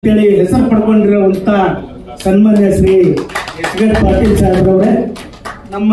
ಅಂತೇಳಿ ಹೆಸರು ಪಡ್ಕೊಂಡಿರುವಂತ ಸನ್ಮಾನ್ಯ ಶ್ರೀ ಎಚ್ ಕೆ ಪಾಟೀಲ್ ಸಾಹೇಬ್ರವರೇ ನಮ್ಮ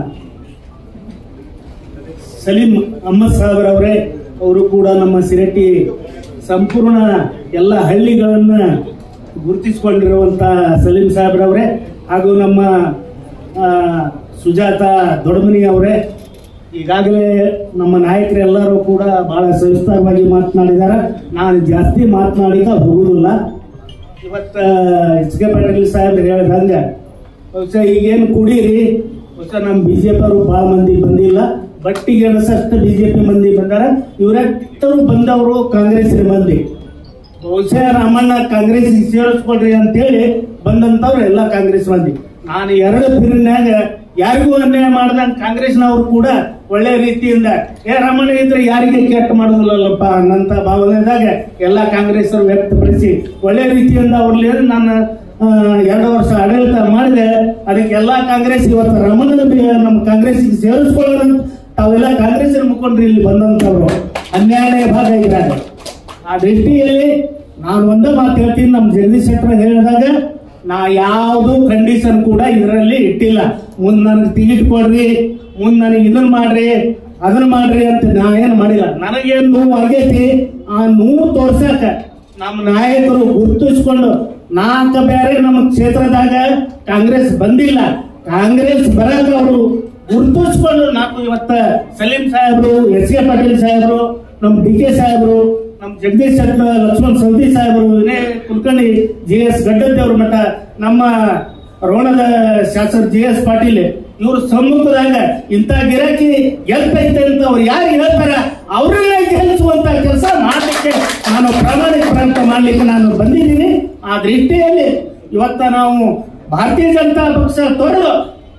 ಸಲೀಂ ಅಹಮದ್ ಸಾಹೇಬ್ರವರೇ ಅವರು ಕೂಡ ನಮ್ಮ ಸಿರಟ್ಟಿ ಸಂಪೂರ್ಣ ಎಲ್ಲ ಹಳ್ಳಿಗಳನ್ನ ಗುರುತಿಸಿಕೊಂಡಿರುವಂತ ಸಲೀಂ ಸಾಹೇಬ್ರವರೇ ಹಾಗೂ ನಮ್ಮ ಆ, ಸುಜಾತ ದೊಡಮನಿ ಅವರೇ ಈಗಾಗಲೇ ನಮ್ಮ ನಾಯಕರೆಲ್ಲರೂ ಕೂಡ ಬಹಳ ಸವಿಸ್ತಾರವಾಗಿ ಮಾತನಾಡಿದ್ದಾರೆ ನಾನು ಜಾಸ್ತಿ ಮಾತನಾಡಿದ ಹೋಗುದಿಲ್ಲ ಇವತ್ತ ಎಚ್ ಕೆ ಪಾಟೀಲ್ ಸಾಹೇಬ್ ಹೇಳ್ದಂಗ ಬಹುಶಃ ಈಗೇನು ಕುಡೀರಿ ಬಹುಶಃ ನಮ್ಮ ಬಿಜೆಪಿ ಅವರು ಬಹಳ ಮಂದಿ ಬಂದಿಲ್ಲ ಬಟ್ಟಿಗೆ ಅನಸಷ್ಟು ಬಿಜೆಪಿ ಮಂದಿ ಬಂದಾರ ಇವರೆಲ್ಲರೂ ಬಂದವರು ಕಾಂಗ್ರೆಸ್ ಮಂದಿ ಬಹುಶಃ ರಾಮಣ್ಣ ಕಾಂಗ್ರೆಸ್ ಸೇರಿಸ್ಕೊಡ್ರಿ ಅಂತೇಳಿ ಬಂದಂತವ್ರು ಎಲ್ಲ ಕಾಂಗ್ರೆಸ್ ಮಂದಿ ನಾನು ಎರಡು ಪೀರಿನ್ಯಾಗ ಯಾರಿಗೂ ಅನ್ಯಾಯ ಮಾಡ್ದಂಗ ಕಾಂಗ್ರೆಸ್ನವರು ಕೂಡ ಒಳ್ಳೆ ರೀತಿಯಿಂದ ಏ ರಾಮಣ್ಣ ಇದ್ರೆ ಯಾರಿಗೆ ಕೆಟ್ಟ ಮಾಡುದಿಲ್ಲಲ್ಲಪ್ಪ ಅನ್ನಂತ ಭಾವನೆದಾಗ ಎಲ್ಲ ಕಾಂಗ್ರೆಸ್ ವ್ಯಕ್ತಪಡಿಸಿ ಒಳ್ಳೆ ರೀತಿಯಿಂದ ಅವ್ರಲ್ಲಿ ನಾನು ಆ, ಎರಡು ವರ್ಷ ಆಡಳಿತ ಮಾಡಿದೆ ಅದಕ್ಕೆ ಎಲ್ಲಾ ಕಾಂಗ್ರೆಸ್ ಇವತ್ತು ರಮಣನ ಬಿ- ನಮ್ಮ ಕಾಂಗ್ರೆಸ್ ಸೇರಿಸ್ಕೊಳ್ಳೋಣ ಅಂತ ತಾವೆಲ್ಲ ಕಾಂಗ್ರೆಸ್ ಮುಖಂಡರು ಇಲ್ಲಿ ಬಂದಂತವ್ರು ಅನ್ಯಾಯ ಭಾಗ ಇದ್ದಾರೆ ಆ ದೃಷ್ಟಿಯಲ್ಲಿ ನಾನು ಒಂದೇ ಮಾತು ಹೇಳ್ತೀನಿ ನಮ್ಮ ಜಗದೀಶ್ ಶೆಟ್ಟರ್ ಹೇಳಿದಾಗ ನಾ ಯಾವುದು ಕಂಡೀಷನ್ ಕೂಡ ಇದರಲ್ಲಿ ಇಟ್ಟಿಲ್ಲ ಮುಂದ್ ನನಗೆ ಟಿಕೆಟ್ ಕೊಡ್ರಿ ಮುಂದ್ ನನಗೆ ಇದನ್ನ ಮಾಡ್ರಿ ಅದನ್ನ ಮಾಡ್ರಿ ಅಂತ ನಾ ಏನ್ ಮಾಡಿಲ್ಲ ನನಗೇನ್ ನೋವು ಆಗೈತಿ ಆ ನೋವು ತೋರ್ಸಕ ನಮ್ಮ ನಾಯಕರು ಗುರುತಿಸ್ಕೊಂಡು ನಾಲ್ಕ ಬೇರೆ ನಮ್ಮ ಕ್ಷೇತ್ರದಾಗ ಕಾಂಗ್ರೆಸ್ ಬಂದಿಲ್ಲ ಕಾಂಗ್ರೆಸ್ ಬರಾಕ ಅವರು ಗುರುತಿಸ್ಕೊಂಡು ನಾವು ಇವತ್ತ ಸಲೀಂ ಸಾಹೇಬ್ರು ಎಸ್ ಕೆ ಪಾಟೀಲ್ ಸಾಹೇಬ್ರು ನಮ್ ಡಿ ಕೆ ಸಾಹೇಬ್ರು ನಮ್ ಜಗದೀಶ್ ಶೆಟ್ಟರ್ ಲಕ್ಷ್ಮಣ್ ಸವದಿ ಸಾಹೇಬ್ರು ವಿನಯ್ ಕುಲಕರ್ಣಿ ಜಿ ಎಸ್ ಗಡ್ಡದೇವ್ರ ಮಠ ನಮ್ಮ ರೋಣದ ಶಾಸಕ ಜಿ ಎಸ್ ಪಾಟೀಲ್ ಇವ್ರ ಸಮ್ಮುಖದಾಗ ಇಂಥ ಗಿರಾಕಿ ಗೆಲ್ತೈತೆ ಅಂತ ಅವ್ರು ಯಾರು ಹೇಳ್ತಾರ ಅವರನ್ನೇ ಗೆಲ್ಲಿಸುವಂತ ಕೆಲಸ ಮಾಡ್ಲಿಕ್ಕೆ ನಾನು ಪ್ರಾಮಾಣಿಕ ಪ್ರಯತ್ನ ಮಾಡ್ಲಿಕ್ಕೆ ನಾನು ಬಂದಿದ್ದೀನಿ ಆ ದೃಷ್ಟಿಯಲ್ಲಿ ಇವತ್ತ ನಾವು ಭಾರತೀಯ ಜನತಾ ಪಕ್ಷ ತೊರೆದು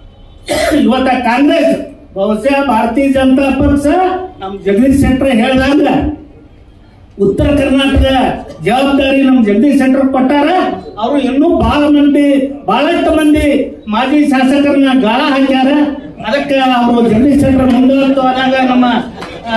ಇವತ್ತ ಕಾಂಗ್ರೆಸ್ ಬಹುಶಃ ಭಾರತೀಯ ಜನತಾ ಪಕ್ಷ ನಮ್ ಜಗದೀಶ್ ಶೆಟ್ಟರ್ ಹೇಳ್ದಂಗ ಉತ್ತರ ಕರ್ನಾಟಕ ಜವಾಬ್ದಾರಿ ನಮ್ ಜಗದೀಶ್ ಶೆಟ್ಟರ್ ಕೊಟ್ಟಾರ ಅವರು ಇನ್ನೂ ಬಹಳ ಮಂದಿ ಬಹಳಷ್ಟು ಮಂದಿ ಮಾಜಿ ಶಾಸಕರನ್ನ ಗಾಳ ಹಾಕ್ಯಾರ ಅದಕ್ಕೆ ಅವರು ಜಗದೀಶ್ ಶೆಟ್ಟರ್ ಮುಂದುವರೆದು ಆದಾಗ ನಮ್ಮ ಆ,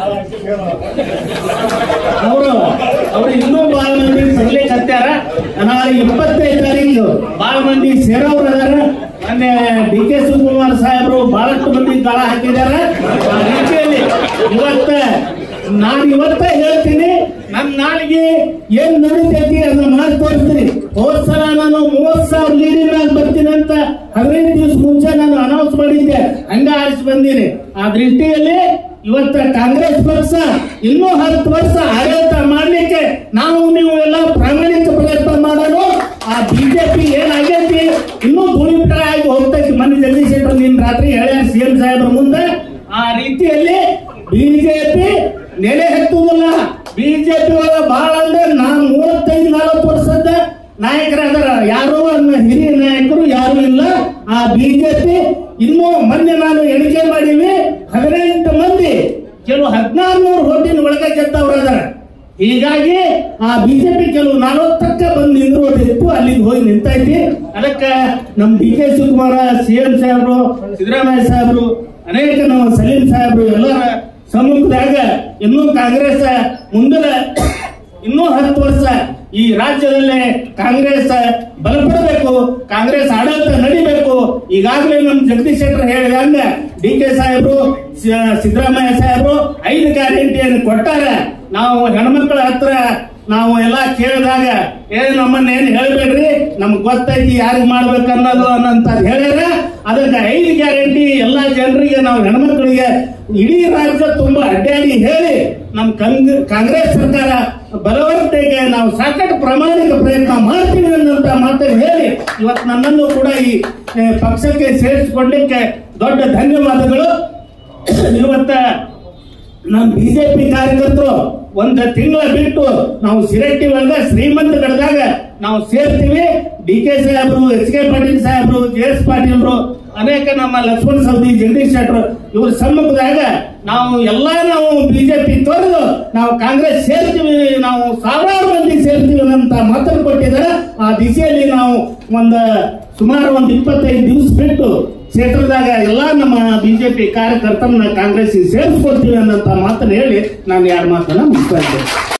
ಅವರು ಅವರು ಇನ್ನೂ ಬಹಳ ಮಂದಿ ಬರ್ಲಿಕ್ಕೆ ಹತ್ಯಾರ ನಾಳೆ ಇಪ್ಪತ್ತೈದು ತಾರೀಕು ಬಹಳ ಮಂದಿ ಸೇರೋರು ಅದಾರ ಮೊನ್ನೆ ಡಿ ಕೆ ಶಿವಕುಮಾರ್ ಸಾಹೇಬರು ಬಹಳಷ್ಟು ಮಂದಿ ಗಾಳ ಹಾಕಿದ್ದಾರೆ ಆ ರೀತಿಯಲ್ಲಿ ಇವತ್ತ ನಾನು ಇವತ್ತ ಹೇಳ್ತೀನಿ ನನ್ನ ನಾಳಿಗೆ ಏನ್ ನಡೀತೈತಿ ಅದನ್ನ ಮಾಡಿ ತೋರಿಸ್ತೀನಿ ಹೋದ್ ಸಲ ನಾನು ಮೂವತ್ ಸಾವಿರ ಲೀಡಿಂಗ್ ಮ್ಯಾಗ ಬರ್ತೀನಿ ಅಂತ ಹದಿನೈದು ದಿವಸ ಮುಂಚೆ ನಾನು ಅನೌನ್ಸ್ ಮಾಡಿದ್ದೆ ಹಂಗ ಆರಿಸಿ ಬಂದೀನಿ ಆ ದೃಷ್ಟಿಯಲ್ಲಿ ಇವತ್ತ ಕಾಂಗ್ರೆಸ್ ಪಕ್ಷ ಇನ್ನೂ ಹತ್ತು ವರ್ಷ ಆಡಳಿತ ಮಾಡ್ಲಿಕ್ಕೆ ನಾವು ನೀವು ಎಲ್ಲ ಪ್ರಾಮಾಣಿಕ ಪ್ರಯತ್ನ ಮಾಡೋಣ ಆ ಬಿಜೆಪಿ ಏನಾಗೈತಿ ಇನ್ನೂ ಧೂಳಿಪಟ ಆಗಿ ಹೋಗ್ತೈತಿ ಮನೆ ಜಗದೀಶ್ ಶೆಟ್ಟರ್ ನಿನ್ ರಾತ್ರಿ ಹೇಳ್ಯಾರ ಸಿಎಂ ಸಾಹೇಬ್ರ ಮುಂದೆ ಆ ರೀತಿಯಲ್ಲಿ ಬಿಜೆಪಿ ನೆಲೆ ಹತ್ತುವುದಿಲ್ಲ ಬಿಜೆಪಿ ಒಳಗ ಬಹಳ ಅಂದ್ರೆ ನಾನ್ ಮೂವತ್ತೈದು ನಲವತ್ತು ವರ್ಷದ ನಾಯಕರಾದಾರ ಯಾರು ಅನ್ನ ಹಿರಿಯ ನಾಯಕರು ಯಾರು ಇಲ್ಲ ಆ ಬಿಜೆಪಿ ಇನ್ನೂ ಮೊನ್ನೆ ನಾನು ಎಣಿಕೆ ಮಾಡೀವಿ ಹದಿನೆಂಟು ಮಂದಿ ಕೆಲವು ಹದಿನಾರು ನೂರು ಹೋಟಿನ ಒಳಗೆ ಗೆದ್ದವ್ರು ಅದಾರ ಹೀಗಾಗಿ ಆ ಬಿಜೆಪಿ ಕೆಲವು ನಲವತ್ತಕ್ಕೆ ಬಂದು ನಿಂದಿರೋದಿತ್ತು ಅಲ್ಲಿಗೆ ಹೋಗಿ ನಿಂತೈತಿ ಅದಕ್ಕೆ ನಮ್ ಡಿ ಕೆ ಶಿವಕುಮಾರ ಸಿಎಂ ಸಾಹೇಬರು ಸಿದ್ದರಾಮಯ್ಯ ಸಾಹೇಬರು ಅನೇಕ ನಮ್ಮ ಸಲೀಂ ಸಾಹೇಬರು ಎಲ್ಲರ ಸಮ್ಮುಖದಾಗ ಇನ್ನೂ ಕಾಂಗ್ರೆಸ್ ಮುಂದಿನ ಇನ್ನೂ ಹತ್ತು ವರ್ಷ ಈ ರಾಜ್ಯದಲ್ಲೇ ಕಾಂಗ್ರೆಸ್ ಬಲಪಡಬೇಕು ಕಾಂಗ್ರೆಸ್ ಆಡಳಿತ ನಡಿಬೇಕು ಈಗಾಗಲೇ ನಮ್ಮ ಜಗದೀಶ್ ಶೆಟ್ಟರ್ ಹೇಳಿದಂಗ ಡಿ ಕೆ ಸಾಹೇಬರು ಸಿ- ಸಿದ್ದರಾಮಯ್ಯ ಸಾಹೇಬರು ಐದು ಗ್ಯಾರಂಟಿಯನ್ನು ಕೊಟ್ಟಾರ ನಾವು ಹೆಣ್ಮಕ್ಳ ಹತ್ರ ನಾವು ಎಲ್ಲಾ ಕೇಳಿದಾಗ ಏ ನಮ್ಮನ್ನ ಏನ್ ಹೇಳ್ಬೇಡ್ರಿ ನಮ್ಗ್ ಗೊತ್ತೈತಿ ಯಾರಿಗ್ ಮಾಡ್ಬೇಕು ಅನ್ನೋದು ಅನ್ನಂತ ಹೇಳ್ಯಾರ ಅದಕ್ಕೆ ಐದು ಗ್ಯಾರಂಟಿ ಎಲ್ಲಾ ಜನರಿಗೆ ನಾವು ಹೆಣ್ಮಕ್ಳಿಗೆ ಇಡೀ ರಾಜ್ಯ ತುಂಬಾ ಅಡ್ಡಾಡಿ ಹೇಳಿ ನಮ್ ಕಂಗ್ ಕಾಂಗ್ರೆಸ್ ಸರ್ಕಾರ ಬಲವರ್ಧನೆಗೆ ನಾವು ಸಾಕಷ್ಟು ಪ್ರಾಮಾಣಿಕ ಪ್ರಯತ್ನ ಮಾಡ್ತೀವಿ ಅನ್ನೋಂತ ಮಾತನ್ನು ಹೇಳಿ ಇವತ್ತು ನನ್ನನ್ನು ಕೂಡ ಈ ಆ, ಪಕ್ಷಕ್ಕೆ ಸೇರಿಸಿಕೊಳ್ಳಿಕ್ಕೆ ದೊಡ್ಡ ಧನ್ಯವಾದಗಳು ಇವತ್ತ ನಮ್ಮ ಬಿಜೆಪಿ ಕಾರ್ಯಕರ್ತರು ಒಂದ್ ತಿಂಗಳ ಬಿಟ್ಟು ನಾವು ಸಿರಟ್ಟಿ ಒಳಗ ಶ್ರೀಮಂತ ಗಡದಾಗ ನಾವು ಸೇರ್ತೀವಿ ಡಿ ಕೆ ಸಾಹೇಬರು ಎಚ್ ಕೆ ಪಾಟೀಲ್ ಸಾಹೇಬರು ಜೆ ಎಸ್ ಪಾಟೀಲ್ರು ಅನೇಕ ನಮ್ಮ ಲಕ್ಷ್ಮಣ ಸವದಿ ಜಗದೀಶ್ ಶೆಟ್ಟರು ಇವ್ರ ಸಮ್ಮುಖದಾಗ ನಾವು ಎಲ್ಲಾ ನಾವು ಬಿಜೆಪಿ ತೊರೆದು ನಾವು ಕಾಂಗ್ರೆಸ್ ಸೇರ್ತೀವಿ ನಾವು ಸಾವಿರಾರು ಮಂದಿ ಸೇರ್ತೀವಿ ಅಂತ ಮಾತನ್ನು ಕೊಟ್ಟಿದ್ದಾರೆ ಆ ದಿಶೆಯಲ್ಲಿ ನಾವು ಒಂದು ಸುಮಾರು ಒಂದು ಇಪ್ಪತ್ತೈದು ದಿವಸ ಬಿಟ್ಟು ಕ್ಷೇತ್ರದಾಗ ಎಲ್ಲಾ ನಮ್ಮ ಬಿಜೆಪಿ ಕಾರ್ಯಕರ್ತರನ್ನ ಕಾಂಗ್ರೆಸ್ ಸೇರಿಸ್ಕೊಡ್ತೀವಿ ಅನ್ನೋಂತ ಮಾತನ್ನು ಹೇಳಿ ನಾನು ಎರಡು ಮಾತನ್ನ ಮುಗಿಸ್ತಾ ಇದ್ದೇನೆ